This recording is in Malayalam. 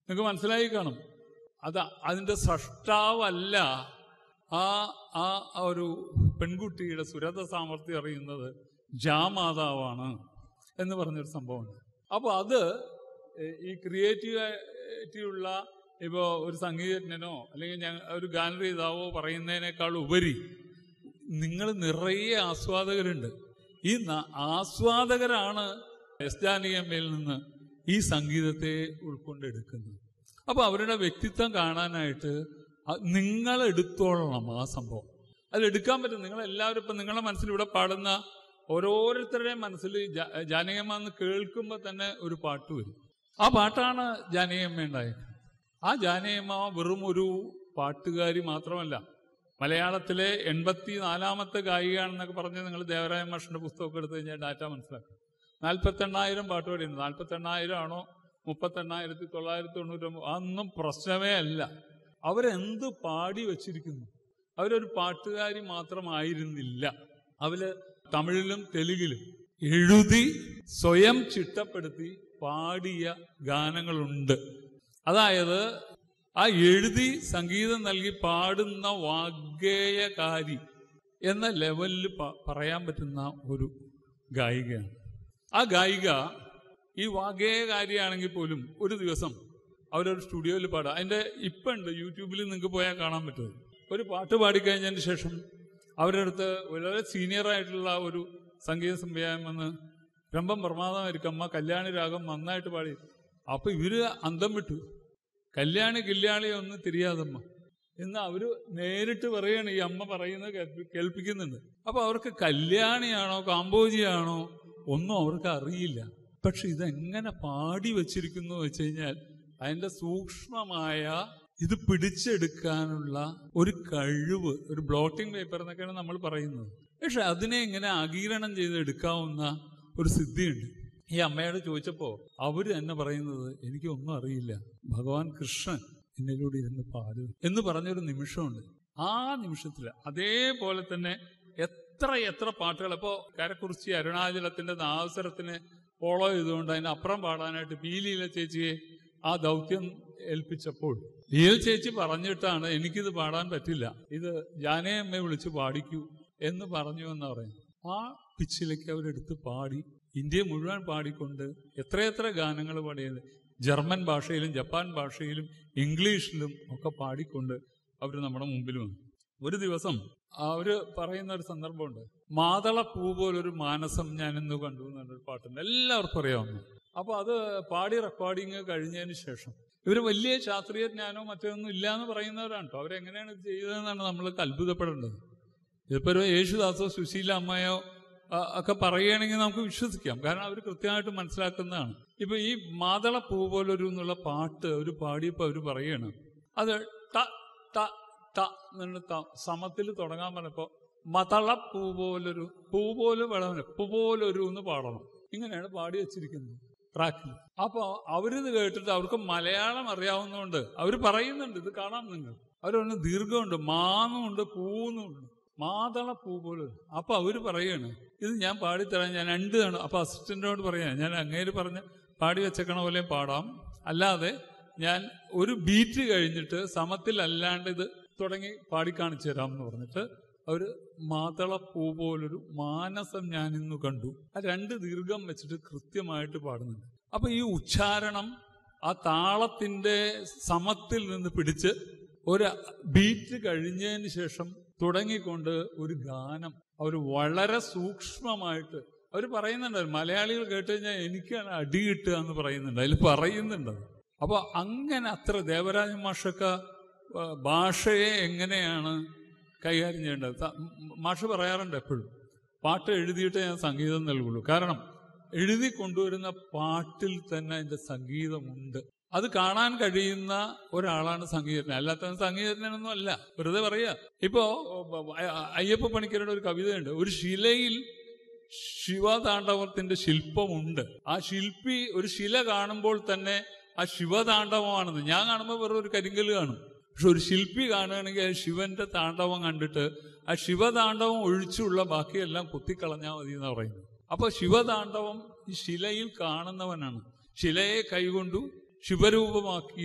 നിങ്ങൾക്ക് മനസ്സിലായി കാണും അത് അതിന്റെ സൃഷ്ടാവല്ല ആ ആ ആ ഒരു പെൺകുട്ടിയുടെ സുരത സാമർഥ്യം അറിയുന്നത് ജാമാതാവാണ് എന്ന് പറഞ്ഞൊരു സംഭവമുണ്ട് അപ്പോൾ അത് ഏഹ്, ഈ ക്രിയേറ്റീവായിട്ടുള്ള ഇപ്പോൾ ഒരു സംഗീതജ്ഞനോ അല്ലെങ്കിൽ ഞാൻ ഒരു ഗാനരചയിതാവോ പറയുന്നതിനേക്കാൾ ഉപരി നിങ്ങൾ നിറയെ ആസ്വാദകരുണ്ട് ഈ ന- ആസ്വാദകരാണ് എസ് ജാനകിയമ്മയിൽ നിന്ന് ഈ സംഗീതത്തെ ഉൾക്കൊണ്ടെടുക്കുന്നത് അപ്പൊ അവരുടെ വ്യക്തിത്വം കാണാനായിട്ട് അ- നിങ്ങൾ എടുത്തോളണം ആ സംഭവം അത് എടുക്കാൻ പറ്റും നിങ്ങൾ എല്ലാവരും ഇപ്പൊ നിങ്ങളുടെ മനസ്സിൽ ഇവിടെ പാടുന്ന ഓരോരുത്തരുടെയും മനസ്സിൽ ജാ- ജാനകിയമ്മ എന്ന് കേൾക്കുമ്പോൾ തന്നെ ഒരു പാട്ട് വരും ആ പാട്ടാണ് ജാനകിയമ്മ ഉണ്ടായത് ആ ജാനകിയമ്മ വെറും ഒരു പാട്ടുകാരി മാത്രമല്ല മലയാളത്തിലെ എൺപത്തി നാലാമത്തെ ഗായികയാണെന്നൊക്കെ പറഞ്ഞ് നിങ്ങൾ ദേവരായ മാഷിന്റെ പുസ്തകമൊക്കെ എടുത്തു കഴിഞ്ഞാൽ ഡാറ്റ മനസ്സിലാക്കും നാൽപ്പത്തെണ്ണായിരം പാട്ട് പാടിയുണ്ട് നാൽപ്പത്തെണ്ണായിരം ആണോ മുപ്പത്തെണ്ണായിരത്തി തൊള്ളായിരത്തി തൊണ്ണൂറ്റൊമ്പത് അതൊന്നും പ്രശ്നമേ അല്ല അവരെന്ത് പാടി വച്ചിരിക്കുന്നു അവരൊരു പാട്ടുകാരി മാത്രമായിരുന്നില്ല അവര് തമിഴിലും തെലുങ്കിലും എഴുതി സ്വയം ചിട്ടപ്പെടുത്തി പാടിയ ഗാനങ്ങളുണ്ട് അതായത് ആ എഴുതി സംഗീതം നൽകി പാടുന്ന വാഗ്ഗേയകാരി എന്ന ലെവലിൽ പ- പറയാൻ പറ്റുന്ന ഒരു ഗായികയാണ് ആ ഗായിക ഈ വാഗ്ഗേയകാരിയാണെങ്കിൽ പോലും ഒരു ദിവസം അവരൊരു സ്റ്റുഡിയോയിൽ പാടുക അതിന്റെ ഇപ്പം ഉണ്ട് യൂട്യൂബിൽ നിങ്ങൾക്ക് പോയാൽ കാണാൻ പറ്റും ഒരു പാട്ട് പാടിക്കഴിഞ്ഞതിന് ശേഷം അവരുടെ അടുത്ത് വളരെ സീനിയർ ആയിട്ടുള്ള ഒരു സംഗീത സംവിധാനം വന്ന് രംഭം പ്രമാദമായിരിക്കും അമ്മ കല്യാണി രാഗം നന്നായിട്ട് പാടി അപ്പൊ ഇവര് അന്തം വിട്ടു കല്യാണി കില്യാണി ഒന്നും തിരിയാതമ്മ എന്ന് അവര് നേരിട്ട് പറയാണ് ഈ അമ്മ പറയുന്നത് കേൾപ്പി- കേൾപ്പിക്കുന്നുണ്ട് അപ്പൊ അവർക്ക് കല്യാണിയാണോ കാമ്പോജിയാണോ ഒന്നും അവർക്ക് അറിയില്ല പക്ഷെ ഇതെങ്ങനെ പാടി വെച്ചിരിക്കുന്നു വെച്ച് കഴിഞ്ഞാൽ അതിന്റെ സൂക്ഷ്മമായ ഇത് പിടിച്ചെടുക്കാനുള്ള ഒരു കഴിവ് ഒരു ബ്ലോട്ടിംഗ് പേപ്പർ എന്നൊക്കെയാണ് നമ്മൾ പറയുന്നത് പക്ഷെ അതിനെ ഇങ്ങനെ ആഗീരണം ചെയ്ത് എടുക്കാവുന്ന ഒരു സിദ്ധിയുണ്ട് ഈ അമ്മയോട് ചോദിച്ചപ്പോ അവര് തന്നെ പറയുന്നത് എനിക്കൊന്നും അറിയില്ല ഭഗവാൻ കൃഷ്ണൻ എന്നിലൂടെ ഇരുന്ന് പാടും എന്ന് പറഞ്ഞൊരു നിമിഷമുണ്ട് ആ നിമിഷത്തിൽ അതേപോലെ തന്നെ എത്ര എത്ര പാട്ടുകൾ ഇപ്പോ കരക്കുറിച്ചി അരുണാചലത്തിന്റെ നാവസരത്തിന് ഫോളോ ചെയ്തുകൊണ്ട് അതിന് അപ്പുറം പാടാനായിട്ട് പി ലീല ചേച്ചിയെ ആ ദൗത്യം ഏൽപ്പിച്ചപ്പോൾ ലീല ചേച്ചി പറഞ്ഞിട്ടാണ് എനിക്കിത് പാടാൻ പറ്റില്ല ഇത് ജാനയമ്മയെ വിളിച്ച് പാടിക്കൂ എന്ന് പറഞ്ഞു എന്ന് പറയുന്നു ആ പിച്ചിലേക്ക് അവരെടുത്ത് പാടി ഇന്ത്യ മുഴുവൻ പാടിക്കൊണ്ട് എത്രയെത്ര ഗാനങ്ങൾ പാടിയത് ജർമ്മൻ ഭാഷയിലും ജപ്പാൻ ഭാഷയിലും ഇംഗ്ലീഷിലും ഒക്കെ പാടിക്കൊണ്ട് അവർ നമ്മുടെ മുമ്പിൽ വന്നു ഒരു ദിവസം അവര് പറയുന്ന ഒരു സന്ദർഭമുണ്ട് മാതള പൂ പോലൊരു മാനസം ഞാൻ ഇന്ന് കണ്ടു എന്നൊരു പാട്ടുണ്ട് എല്ലാവർക്കും അറിയാവുന്നു അപ്പൊ അത് പാടി റെക്കോർഡിങ് കഴിഞ്ഞതിന് ശേഷം ഇവര് വലിയ ശാസ്ത്രീയ ജ്ഞാനമോ മറ്റൊന്നും ഇല്ല എന്ന് പറയുന്നവരാണ് കേട്ടോ അവരെങ്ങനെയാണ് ഇത് ചെയ്തതെന്നാണ് നമ്മൾക്ക് അത്ഭുതപ്പെടേണ്ടത് ഇതിപ്പോ ഒരു യേശുദാസോ സുശീല അമ്മയോ ആ, ഒക്കെ പറയുകയാണെങ്കിൽ നമുക്ക് വിശ്വസിക്കാം കാരണം അവർ കൃത്യമായിട്ട് മനസ്സിലാക്കുന്നതാണ് ഇപ്പൊ ഈ മാതള പൂ പോലൊരു എന്നുള്ള പാട്ട് അവർ പാടിയപ്പോ അവർ പറയാണ് അത് ട ട ട എന്നുള്ള ത- സമത്തിൽ തുടങ്ങാൻ പറഞ്ഞപ്പോ മതള പൂ പോലൊരു പൂ പോലെ വേണം പൂ പോലൊരു എന്ന് പാടണം ഇങ്ങനെയാണ് പാടി വെച്ചിരിക്കുന്നത് ട്രാക്കിൽ അപ്പൊ അവരിത് കേട്ടിട്ട് അവർക്ക് മലയാളം അറിയാവുന്നതുകൊണ്ട് അവർ പറയുന്നുണ്ട് ഇത് കാണാം നിങ്ങൾ അവരൊന്ന് ദീർഘമുണ്ട് മാന്നുണ്ട് പൂന്നുണ്ട് മാതള പൂ പോലെ അപ്പൊ അവര് പറയാണ് ഇത് ഞാൻ പാടിത്തരാം ഞാൻ രണ്ട് തവണ അപ്പൊ അസിസ്റ്റന്റിനോട് പറയാ ഞാൻ അങ്ങേര് പറഞ്ഞ് പാടി വെച്ചേക്കണ പോലെ പാടാം അല്ലാതെ ഞാൻ ഒരു ബീറ്റ് കഴിഞ്ഞിട്ട് സമത്തിലല്ലാണ്ട് ഇത് തുടങ്ങി പാടിക്കാണിച്ചു തരാം എന്ന് പറഞ്ഞിട്ട് അവര് മാതള പൂ പോലൊരു മാനസം ഞാൻ ഇന്ന് കണ്ടു ആ രണ്ട് ദീർഘം വെച്ചിട്ട് കൃത്യമായിട്ട് പാടുന്നുണ്ട് അപ്പൊ ഈ ഉച്ചാരണം ആ താളത്തിന്റെ സമത്തിൽ നിന്ന് പിടിച്ച് ഒരു ബീറ്റ് കഴിഞ്ഞതിന് ശേഷം തുടങ്ങിക്കൊണ്ട് ഒരു ഗാനം അവർ വളരെ സൂക്ഷ്മമായിട്ട് അവർ പറയുന്നുണ്ട് മലയാളികൾ കേട്ട് കഴിഞ്ഞാൽ എനിക്കാണ് അടി കിട്ടുക എന്ന് പറയുന്നുണ്ട് അതിൽ പറയുന്നുണ്ട് അത്. അപ്പൊ അങ്ങനെ അത്ര ദേവരാജ മാഷൊക്കെ ആ, ഭാഷയെ എങ്ങനെയാണ് കൈകാര്യം ചെയ്യേണ്ടത് ത- മാഷ് പറയാറുണ്ട് എപ്പോഴും പാട്ട് എഴുതിയിട്ട് ഞാൻ സംഗീതം നൽകുള്ളൂ കാരണം എഴുതി കൊണ്ടുവരുന്ന പാട്ടിൽ തന്നെ അതിന്റെ സംഗീതമുണ്ട് അത് കാണാൻ കഴിയുന്ന ഒരാളാണ് സംഗീതജ്ഞൻ അല്ലാത്ത സംഗീതജ്ഞനൊന്നും അല്ല വെറുതെ പറയാ ഇപ്പോ അ- അയ്യപ്പ പണിക്കരുടെ ഒരു കവിതയുണ്ട് ഒരു ശിലയിൽ ശിവതാണ്ഡവത്തിന്റെ ശില്പമുണ്ട് ആ ശില്പി ഒരു ശില കാണുമ്പോൾ തന്നെ ആ ശിവതാണ്ഡവമാണെന്ന് ഞാൻ കാണുമ്പോൾ വെറും ഒരു കരിങ്കല് കാണും പക്ഷെ ഒരു ശില്പി കാണുകയാണെങ്കിൽ ആ ശിവന്റെ താണ്ഡവം കണ്ടിട്ട് ആ ശിവതാണ്ഡവം ഒഴിച്ചുള്ള ബാക്കിയെല്ലാം കുത്തിക്കളഞ്ഞാൽ മതി എന്ന് പറയുന്നു അപ്പൊ ശിവതാണ്ഡവം ഈ ശിലയിൽ കാണുന്നവനാണ് ശിലയെ കൈകൊണ്ടു ശിവരൂപമാക്കി